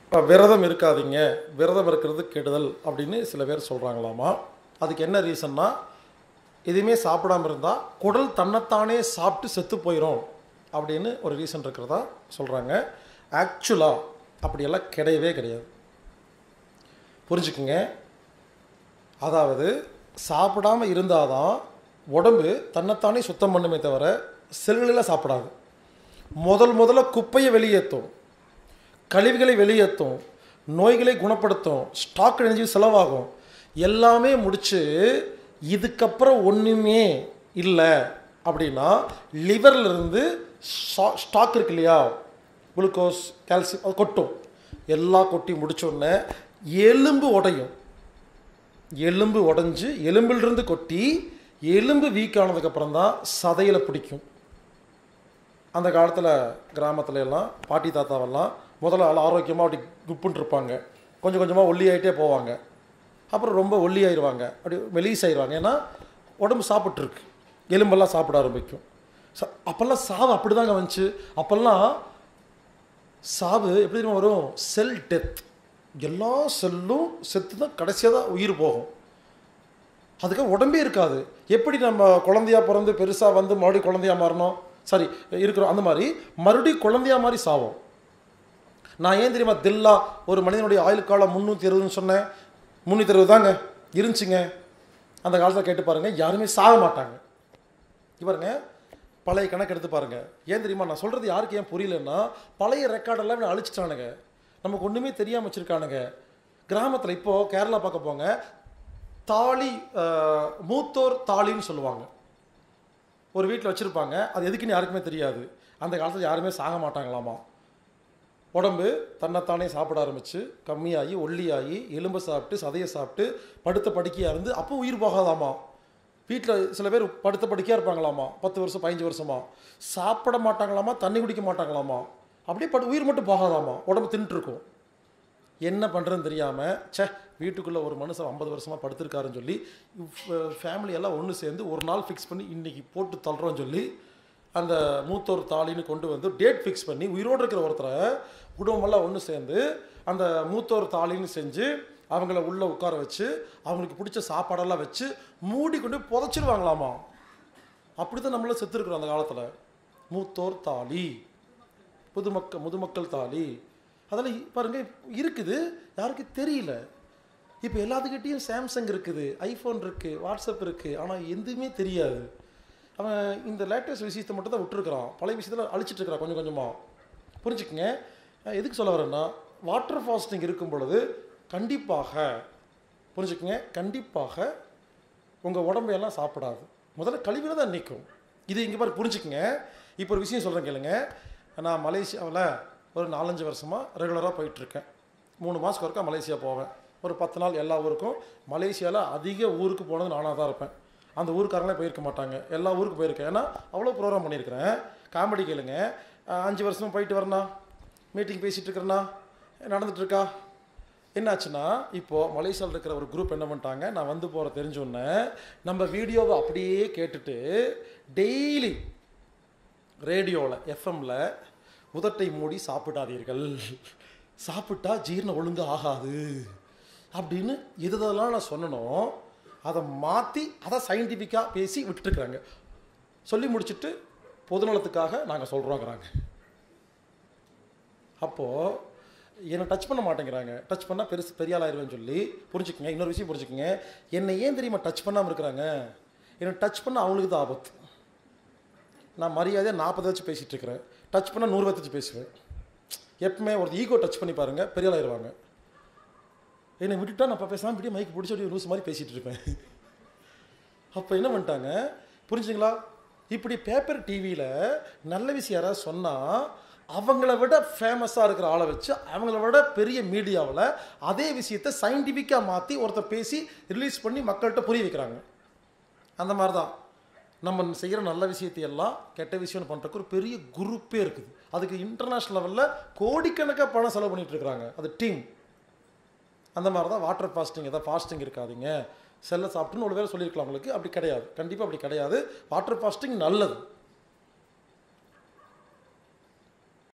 அஹ், விரதம் இருக்காதீங்க விரதம் இருக்கிறது கெடுதல் அப்படின்னு சில பேர் சொல்கிறாங்களாமா அதுக்கு என்ன ரீசன்னா எதுவுமே சாப்பிடாம இருந்தால் குடல் தன்னைத்தானே சாப்பிட்டு செத்து போயிடும் அப்படின்னு ஒரு ரீசன் இருக்கிறதா சொல்கிறாங்க ஆக்சுவலாக அப்படியெல்லாம் கிடையவே கிடையாது புரிஞ்சுக்குங்க அதாவது சாப்பிடாம இருந்தால் தான் உடம்பு தன்னைத்தானே சுத்தம் பண்ணுமே தவிர செல்களில் சாப்பிடாது முதல் முதல்ல குப்பையை வெளியேற்றும் கழிவுகளை வெளியேற்றும் நோய்களை குணப்படுத்தும் ஸ்டாக் எனர்ஜி செலவாகும் எல்லாமே முடிச்சு இதுக்கப்புறம் ஒன்றுமே இல்லை அப்படின்னா liverல இருந்து ஸ்டாக் இருக்கு இல்லையா குளுக்கோஸ் கால்சியம் அது கொட்டும் எல்லாம் கொட்டி முடிச்ச உடனே எலும்பு உடையும் எலும்பு உடைஞ்சு எலும்பிலிருந்து கொட்டி எலும்பு வீக் ஆனதுக்கப்புறம் தான் சதையில் பிடிக்கும் அந்த காலத்தில் கிராமத்துல எல்லாம் பாட்டி தாத்தாவெல்லாம் முதல்ல ஆள் ஆரோக்கியமாக அப்படி குப்புன்னு இருப்பாங்க கொஞ்சம் கொஞ்சமாக ஒல்லி ஆகிட்டே போவாங்க அப்புறம் ரொம்ப ஒல்லி ஆயிடுவாங்க அப்படி மெலிஸ் ஆயிடுவாங்க ஏன்னா உடம்பு சாப்பிட்ருக்கு எலும்பெல்லாம் சாப்பிட ஆரம்பிக்கும் ச அப்போல்லாம் சாவு அப்படி தாங்க வந்துச்சு அப்போல்லாம் சாவு எப்படி தெரியுமா வரும் செல் டெத் எல்லா செல்லும் செத்து தான் கடைசியாக தான் உயிர் போகும் அதுக்கு உடம்பே இருக்காது எப்படி நம்ம குழந்தையா பிறந்து பெருசாக வந்து மறுபடியும் குழந்தையா மாறணும் சாரி இருக்கிறோம் அந்த மாதிரி மறுபடியும் குழந்தையா மாதிரி சாவோம் நான் ஏன் தெரியுமா தில்லா ஒரு மனிதனுடைய ஆயுள் காலம் முந்நூற்றி அறுபதுன்னு சொன்னேன் முந்நூற்றி அறுபது தாங்க இருந்துச்சுங்க அந்த காலத்தில் கேட்டு பாருங்க யாருமே சாக மாட்டாங்க இங்க பாருங்க பழைய கணக்கு எடுத்து பாருங்க ஏன் தெரியுமா நான் சொல்கிறது யாருக்கு ஏன் புரியலன்னா பழைய ரெக்கார்டெல்லாம் இவனை அழிச்சிட்டானுங்க நமக்கு ஒன்றுமே தெரியாமல் வச்சுருக்கானுங்க கிராமத்தில் இப்போது கேரளா பார்க்க போங்க தாலி அஹ், மூத்தோர் தாலின்னு சொல்லுவாங்க ஒரு வீட்டில் வச்சுருப்பாங்க அது எதுக்குன்னு யாருக்குமே தெரியாது அந்த காலத்தில் யாருமே சாக மாட்டாங்களாமா உடம்பு தன்னைத்தானே சாப்பிட ஆரம்பித்து கம்மியாகி ஒல்லியாகி எலும்பை சாப்பிட்டு சதையை சாப்பிட்டு படுத்த படுக்கையாக இருந்து அப்போ உயிர் போகாதாமா வீட்டில் சில பேர் படுத்த படுக்கையாக இருப்பாங்களாமா பத்து வருஷம் பதினஞ்சு வருஷமா சாப்பிட மாட்டாங்களாமா தண்ணி குடிக்க மாட்டாங்களாமா அப்படியே படு உயிர் மட்டும் போகாதாமா உடம்பு தின்னுட்டு இருக்கும் என்ன பண்ணுறதுன்னு தெரியாமல் ச்சே வீட்டுக்குள்ளே ஒரு மனுஷன் ஐம்பது வருஷமாக படுத்திருக்காருன்னு சொல்லி ஃபேமிலி எல்லாம் ஒன்று சேர்ந்து ஒரு நாள் ஃபிக்ஸ் பண்ணி இன்னைக்கு போட்டு தள்ளுறோன்னு சொல்லி அந்த மூத்தோர் தாலின்னு கொண்டு வந்து டேட் ஃபிக்ஸ் பண்ணி உயிரோடு இருக்கிற ஒருத்தரை குடும்பமெல்லாம் ஒன்று சேர்ந்து அந்த மூத்தோர் தாலின்னு செஞ்சு அவங்கள உள்ளே உட்கார வச்சு அவங்களுக்கு பிடிச்ச சாப்பாடெல்லாம் வச்சு மூடி கொண்டு போய் புதைச்சிருவாங்களாமா அப்படி தான் நம்மளாம் செத்துருக்குறோம் அந்த காலத்தில் மூத்தோர் தாலி புதுமக்கள் முதுமக்கள் தாலி அதெல்லாம் இ- பாருங்க இருக்குது யாருக்கு தெரியல இப்போ எல்லாத்துக்கிட்டேயும் சாம்சங் இருக்குது ஐஃபோன் இருக்குது வாட்ஸ்அப் இருக்குது ஆனால் எதுவுமே தெரியாது அவன் இந்த லேட்டஸ்ட் விஷயத்தை மட்டும் தான் விட்டுருக்குறான் பழைய விஷயத்தில் அழிச்சிட்டு இருக்கிறான் கொஞ்சம் கொஞ்சமாக புரிஞ்சுக்கங்க நான் எதுக்கு சொல்ல வரேன்னா வாட்டர் ஃபாஸ்டிங் இருக்கும் பொழுது கண்டிப்பாக புரிஞ்சுக்கங்க கண்டிப்பாக உங்கள் உடம்பையெல்லாம் சாப்பிடாது முதல்ல கழிவுல தான் நிற்கும் இது இங்கே பாரு புரிஞ்சுக்கங்க இப்போ ஒரு விஷயம் சொல்கிறேன் கேளுங்க நான் மலேசியாவில் ஒரு நாலஞ்சு வருஷமாக ரெகுலராக போயிட்டுருக்கேன் மூணு மாதத்துக்கு ஒருக்கா மலேசியா போவேன் ஒரு பத்து நாள் எல்லா ஊருக்கும் மலேசியாவில் அதிக ஊருக்கு போனது நானாக தான் இருப்பேன் அந்த ஊருக்காரங்களே போயிருக்க மாட்டாங்க எல்லா ஊருக்கு போயிருக்கேன் ஏன்னா அவ்வளோ ப்ரோக்ராம் பண்ணியிருக்கிறேன் காமெடி கேளுங்க அஹ் அஞ்சு வருஷம் போயிட்டு வரேண்ணா மீட்டிங் பேசிகிட்டு இருக்கிறேண்ணா நடந்துட்டு இருக்கா என்னாச்சுன்னா இப்போது மலேசியாவில் இருக்கிற ஒரு குரூப் என்ன பண்ணிட்டாங்க நான் வந்து போகிற தெரிஞ்சோன்னே நம்ம வீடியோவை அப்படியே கேட்டுட்டு டெய்லி ரேடியோவில் எஃப்எம்ல உதட்டை மூடி சாப்பிடாதீர்கள் சாப்பிட்டா ஜீரணம் ஒழுங்கு ஆகாது அப்படின்னு எது எதெல்லாம் நான் சொன்னனோ அதை மாற்றி அதை சயின்டிஃபிக்காக பேசி விட்டுருக்குறாங்க சொல்லி முடிச்சுட்டு பொதுநலத்துக்காக நாங்கள் சொல்கிறோங்கிறாங்க அப்போது என்னை டச் பண்ண மாட்டேங்கிறாங்க டச் பண்ணால் பெருசு பெரிய ஆளாயிருவேன்னு சொல்லி புரிஞ்சுக்கங்க இன்னொரு விஷயம் புரிஞ்சுக்கங்க என்னை ஏன் தெரியுமா டச் பண்ணாமல் இருக்கிறாங்க என்னை டச் பண்ண அவங்களுக்கு தான் ஆபத்து நான் மரியாதையாக நாற்பது வச்சு பேசிகிட்டு இருக்கிறேன் டச் பண்ணால் நூறு வச்சு பேசுவேன் எப்பவுமே ஒரு ஈகோ டச் பண்ணி பாருங்கள் பெரிய ஆளாயிருவாங்க என்னை விட்டுட்டா நான் இப்போ பேசாமல் இப்படியே மைக் பிடிச்சி அப்படியே லூஸ் மாதிரி பேசிகிட்டு இருப்பேன் அப்போ என்ன பண்ணிட்டாங்க புரிஞ்சுங்களா இப்படி பேப்பர் டிவியில் நல்ல விஷயம் யாராவது சொன்னால் அவங்கள விட ஃபேமஸாக இருக்கிற ஆளை வச்சு அவங்கள விட பெரிய மீடியாவில் அதே விஷயத்தை சயின்டிஃபிக்காக மாற்றி ஒருத்தர் பேசி ரிலீஸ் பண்ணி மக்கள்கிட்ட புரிய வைக்கிறாங்க அந்த மாதிரி தான் நம்ம செய்கிற நல்ல விஷயத்தையெல்லாம் கெட்ட விஷயம்னு பண்ணுறதுக்கு ஒரு பெரிய குரூப்பே இருக்குது அதுக்கு இன்டர்நேஷ்னல் லெவலில் கோடிக்கணக்காக பணம் செலவு பண்ணிட்டு இருக்கிறாங்க அது டீம் அந்த மாதிரி தான் வாட்டர் ஃபாஸ்டிங் ஏதாவது ஃபாஸ்டிங் இருக்காதீங்க செல்லை சாப்பிட்டுன்னு ஒரு வேளை சொல்லியிருக்கலாம் உங்களுக்கு அப்படி கிடையாது கண்டிப்பாக அப்படி கிடையாது வாட்டர் ஃபாஸ்டிங் நல்லது